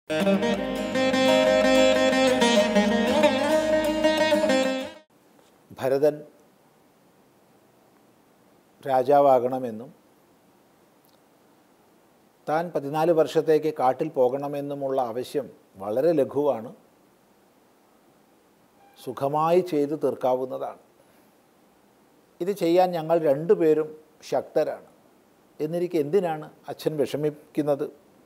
ഭരതൻ രാജാവാകണമെന്നും താൻ പതിനാല് വർഷത്തേക്ക് കാട്ടിൽ പോകണമെന്നുമുള്ള ആവശ്യം വളരെ ലഘുവാണ് സുഖമായി ചെയ്തു തീർക്കാവുന്നതാണ് ഇത് ചെയ്യാൻ ഞങ്ങൾ രണ്ടുപേരും ശക്തരാണ് എന്നിരിക്കെ എന്തിനാണ് അച്ഛൻ വിഷമിക്കുന്നത്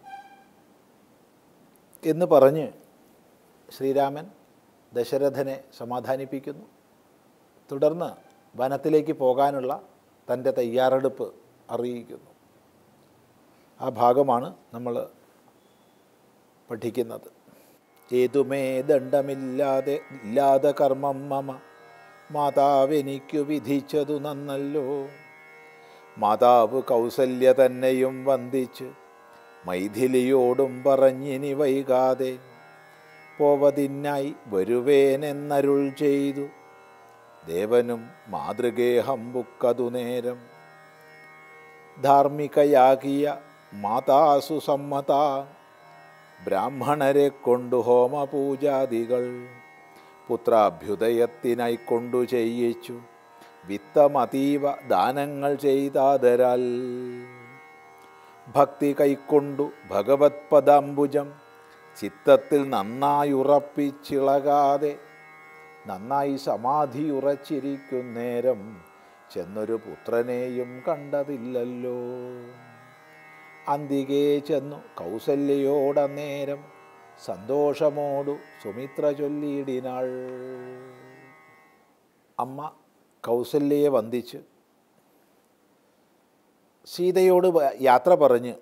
എന്ന് പറഞ്ഞ് ശ്രീരാമൻ ദശരഥനെ സമാധാനിപ്പിക്കുന്നു തുടർന്ന് വനത്തിലേക്ക് പോകാനുള്ള തൻ്റെ തയ്യാറെടുപ്പ് അറിയിക്കുന്നു ആ ഭാഗമാണ് നമ്മൾ പഠിക്കുന്നത് ഏതുമേ ദണ്ഡമില്ലാതെ ഇല്ലാതെ കർമ്മം മമ മാതാവെനിക്കു വിധിച്ചതു നന്നല്ലോ മാതാവ് കൗസല്യ തന്നെയും വന്ദിച്ച് മൈഥിലിയോടും പറഞ്ഞിനി വൈകാതെ പോവതിനായി വരുവേനെന്നരുൾ ചെയ്തു ദേവനും മാതൃഗേഹം ബുക്കതു നേരം ധാർമ്മികയാകിയ മാതാസു സമ്മത ബ്രാഹ്മണരെ കൊണ്ടു ഹോമപൂജാദികൾ പുത്രാഭ്യുദയത്തിനായി കൊണ്ടു ചെയ്യിച്ചു വിത്തമതീവ ദാനങ്ങൾ ചെയ്താതരാൽ ഭക്തി കൈക്കൊണ്ടു ഭഗവത് പദാംബുജം ചിത്തത്തിൽ നന്നായി ഉറപ്പിച്ചിളകാതെ നന്നായി സമാധി ഉറച്ചിരിക്കുന്നേരം ചെന്നൊരു പുത്രനെയും കണ്ടതില്ലല്ലോ അന്തികേ ചെന്നു കൗസല്യയോടന്നേരം സന്തോഷമോടു സുമിത്ര ചൊല്ലിയിടിനാൾ അമ്മ കൗസല്യയെ വന്ദിച്ച് സീതയോട് വ- യാത്ര പറഞ്ഞ്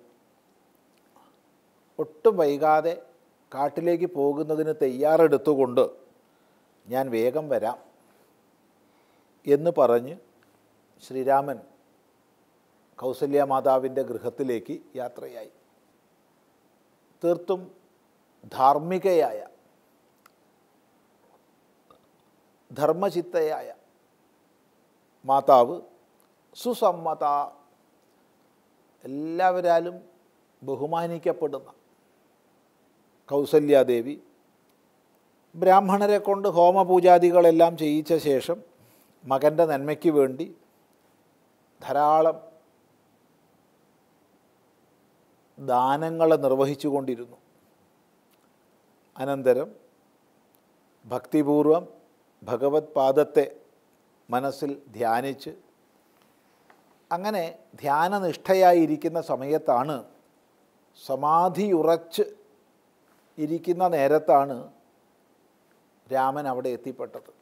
ഒട്ടും വൈകാതെ കാട്ടിലേക്ക് പോകുന്നതിന് തയ്യാറെടുത്തുകൊണ്ട് ഞാൻ വേഗം വരാം എന്ന് പറഞ്ഞ് ശ്രീരാമൻ കൗസല്യ മാതാവിൻ്റെ ഗൃഹത്തിലേക്ക് യാത്രയായി തീർത്തും ധാർമ്മികയായ ധർമ്മചിത്തയായ മാതാവ് സുസമ്മത എല്ലാവരാലും ബഹുമാനിക്കപ്പെടുന്ന കൗസല്യാദേവി ബ്രാഹ്മണരെ കൊണ്ട് ഹോമപൂജാദികളെല്ലാം ചെയ്യിച്ച ശേഷം മകൻ്റെ നന്മയ്ക്ക് വേണ്ടി ധാരാളം ദാനങ്ങളെ നിർവഹിച്ചു കൊണ്ടിരുന്നു അനന്തരം ഭക്തിപൂർവം ഭഗവത് പാദത്തെ മനസ്സിൽ ധ്യാനിച്ച് അങ്ങനെ ധ്യാനനിഷ്ഠയായിരിക്കുന്ന സമയത്താണ് സമാധിയുറച്ച് ഇരിക്കുന്ന നേരത്താണ് രാമൻ അവിടെ എത്തിപ്പെട്ടത്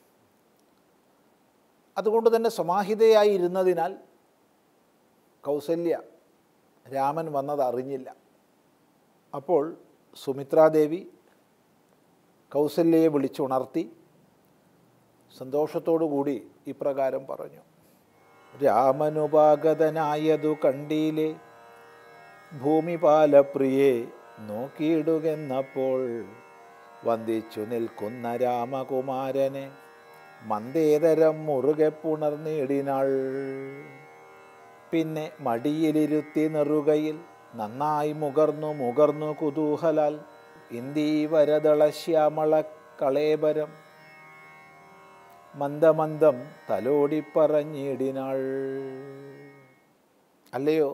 അതുകൊണ്ട് തന്നെ സമാഹിതയായി ഇരുന്നതിനാൽ കൗസല്യ രാമൻ വന്നത് അറിഞ്ഞില്ല അപ്പോൾ സുമിത്രാദേവി കൗസല്യയെ വിളിച്ചുണർത്തി സന്തോഷത്തോടു കൂടി ഇപ്രകാരം പറഞ്ഞു രാമനുപാഗതനായതു കണ്ടീലേ ഭൂമിപാലപ്രിയെ നോക്കിയിടുകെന്നപ്പോൾ വന്ദിച്ചു നിൽക്കുന്ന രാമകുമാരനെ മന്ദേതരം മുറുകെ പുണർന്നിടിനാൾ പിന്നെ മടിയിലിരുത്തി നെറുകയിൽ നന്നായി മുകർന്നു മുകർന്നു കുതൂഹലാൽ ഇന്ദീവരദള ശ്യാമള കളേബരം മന്ദമന്ദം തലോടിപ്പറഞ്ഞിടിനാൾ അല്ലയോ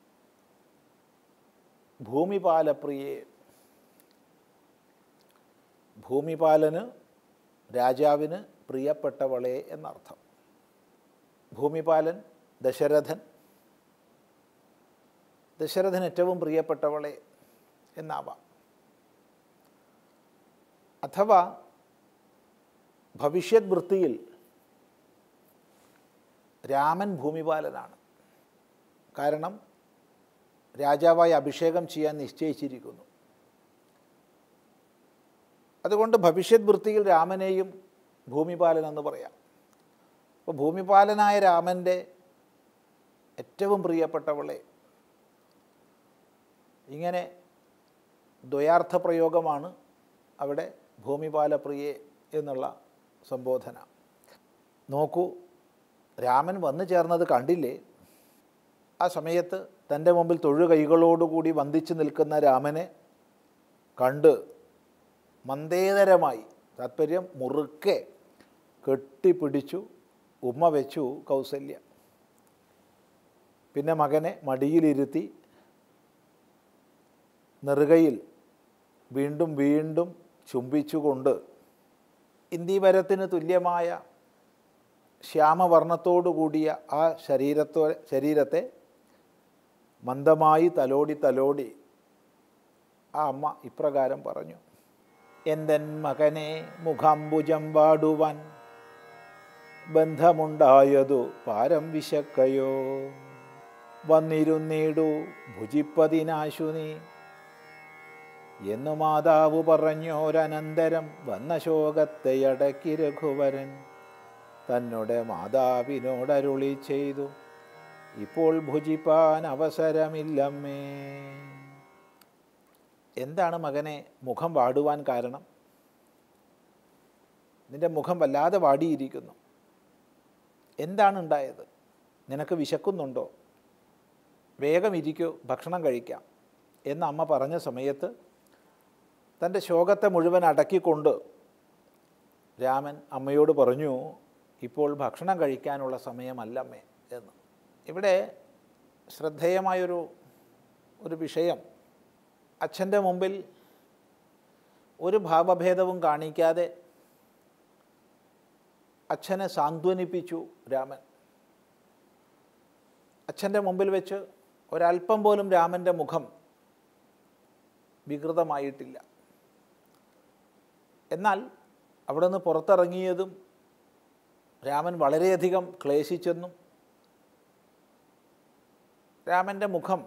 ഭൂമിപാലപ്രിയെ ഭൂമിപാലന് രാജാവിന് പ്രിയപ്പെട്ടവളെ എന്നർത്ഥം ഭൂമിപാലൻ ദശരഥൻ ദശരഥൻ ഏറ്റവും പ്രിയപ്പെട്ടവളെ എന്നാവാം അഥവാ ഭവിഷ്യത് വൃത്തിയിൽ രാമൻ ഭൂമിപാലനാണ് കാരണം രാജാവായി അഭിഷേകം ചെയ്യാൻ നിശ്ചയിച്ചിരിക്കുന്നു അതുകൊണ്ട് ഭവിഷ്യത് വൃത്തിയിൽ രാമനെയും ഭൂമിപാലൻ എന്ന് പറയാം അപ്പോൾ ഭൂമിപാലനായ രാമൻ്റെ ഏറ്റവും പ്രിയപ്പെട്ടവളെ ഇങ്ങനെ ദ്വയാർത്ഥ പ്രയോഗമാണ് അവിടെ ഭൂമിപാലപ്രിയെ എന്നുള്ള സംബോധന നോക്കൂ രാമൻ വന്നു ചേർന്നത് കണ്ടില്ലേ ആ സമയത്ത് തൻ്റെ മുമ്പിൽ തൊഴു കൈകളോടുകൂടി വന്ദിച്ചു നിൽക്കുന്ന രാമനെ കണ്ട് മന്ദേതരമായി താത്പര്യം മുറുക്കെ കെട്ടിപ്പിടിച്ചു ഉമ്മ വെച്ചു കൗസല്യ പിന്നെ മകനെ മടിയിലിരുത്തി നെറുകയിൽ വീണ്ടും വീണ്ടും ചുംബിച്ചുകൊണ്ട് ഇന്ദീവരത്തിന് തുല്യമായ ശ്യാമവർണ്ണത്തോടു കൂടിയ ആ ശരീരത്തോ ശരീരത്തെ മന്ദമായി തലോടി തലോടി ആ അമ്മ ഇപ്രകാരം പറഞ്ഞു എന്തൻ മകനെ മുഖാംബുജം വാടുവാൻ ബന്ധമുണ്ടായതു പാരം വിശക്കയോ വന്നിരുന്നീടു ഭുജിപ്പതിനാശു നീ എന്നു മാതാവ് പറഞ്ഞോരനന്തരം വന്ന ശോകത്തെ അടക്കി രഘുവരൻ തന്നോട് മാതാവിനോടരുളി ചെയ്തു ഇപ്പോൾ ഭുജിപ്പാൻ അവസരമില്ലമ്മേ എന്താണ് മകനെ മുഖം വാടുവാൻ കാരണം നിന്റെ മുഖം വല്ലാതെ വാടിയിരിക്കുന്നു എന്താണ് ഉണ്ടായത് നിനക്ക് വിശക്കുന്നുണ്ടോ വേഗം ഇരിക്കൂ ഭക്ഷണം കഴിക്കാം എന്ന് അമ്മ പറഞ്ഞ സമയത്ത് തൻ്റെ ശോകത്തെ മുഴുവൻ അടക്കിക്കൊണ്ട് രാമൻ അമ്മയോട് പറഞ്ഞു ഇപ്പോൾ ഭക്ഷണം കഴിക്കാനുള്ള സമയമല്ലമ്മേ എന്ന് ഇവിടെ ശ്രദ്ധേയമായൊരു ഒരു വിഷയം അച്ഛൻ്റെ മുമ്പിൽ ഒരു ഭാവഭേദവും കാണിക്കാതെ അച്ഛനെ സാന്ത്വനിപ്പിച്ചു രാമൻ അച്ഛൻ്റെ മുമ്പിൽ വെച്ച് ഒരല്പം പോലും രാമൻ്റെ മുഖം വികൃതമായിട്ടില്ല എന്നാൽ അവിടെ നിന്ന് പുറത്തിറങ്ങിയതും രാമൻ വളരെയധികം ക്ലേശിച്ചെന്നും രാമൻ്റെ മുഖം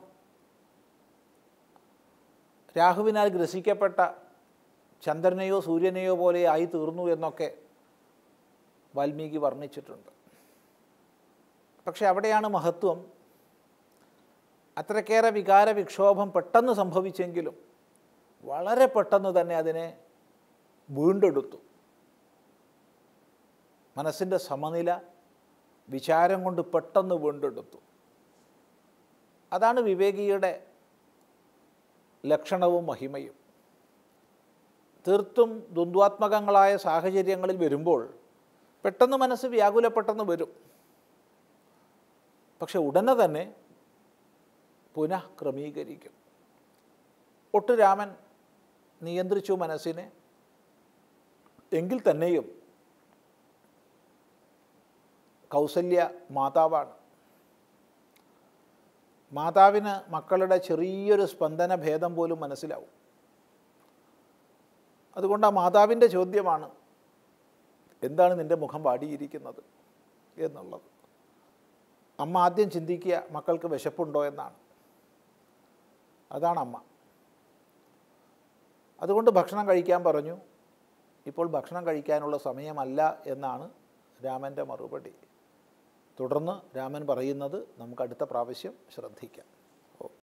രാഹുവിനാൽ ഗ്രസിക്കപ്പെട്ട ചന്ദ്രനെയോ സൂര്യനെയോ പോലെ ആയി തീർന്നു എന്നൊക്കെ വാൽമീകി വർണ്ണിച്ചിട്ടുണ്ട് പക്ഷെ അവിടെയാണ് മഹത്വം അത്രക്കേറെ വികാര വിക്ഷോഭം പെട്ടെന്ന് സംഭവിച്ചെങ്കിലും വളരെ പെട്ടെന്ന് തന്നെ അതിനെ വീണ്ടെടുത്തു മനസ്സിൻ്റെ സമനില വിചാരം കൊണ്ട് പെട്ടെന്ന് വീണ്ടെടുത്തു അതാണ് വിവേകിയുടെ ലക്ഷണവും മഹിമയും തീർത്തും ദ്വന്ദ്വാത്മകങ്ങളായ സാഹചര്യങ്ങളിൽ വരുമ്പോൾ പെട്ടെന്ന് മനസ്സ് വ്യാകുലപ്പെട്ടെന്ന് വരും പക്ഷെ ഉടനെ തന്നെ പുനഃ ക്രമീകരിക്കും ഒട്ടു രാമൻ നിയന്ത്രിച്ചു മനസ്സിനെ എങ്കിൽ തന്നെയും കൗസല്യ മാതാവാണ് മാതാവിന് മക്കളുടെ ചെറിയൊരു സ്പന്ദന ഭേദം പോലും മനസ്സിലാവും അതുകൊണ്ട് ആ മാതാവിൻ്റെ ചോദ്യമാണ് എന്താണ് നിൻ്റെ മുഖം വാടിയിരിക്കുന്നത് എന്നുള്ളത് അമ്മ ആദ്യം ചിന്തിക്കുക മക്കൾക്ക് വിശപ്പുണ്ടോ എന്നാണ് അതാണ് അമ്മ അതുകൊണ്ട് ഭക്ഷണം കഴിക്കാൻ പറഞ്ഞു ഇപ്പോൾ ഭക്ഷണം കഴിക്കാനുള്ള സമയമല്ല എന്നാണ് രാമൻ്റെ മറുപടി തുടർന്ന് രാമൻ പറയുന്നത് നമുക്ക് അടുത്ത പ്രാവശ്യം ശ്രദ്ധിക്കാം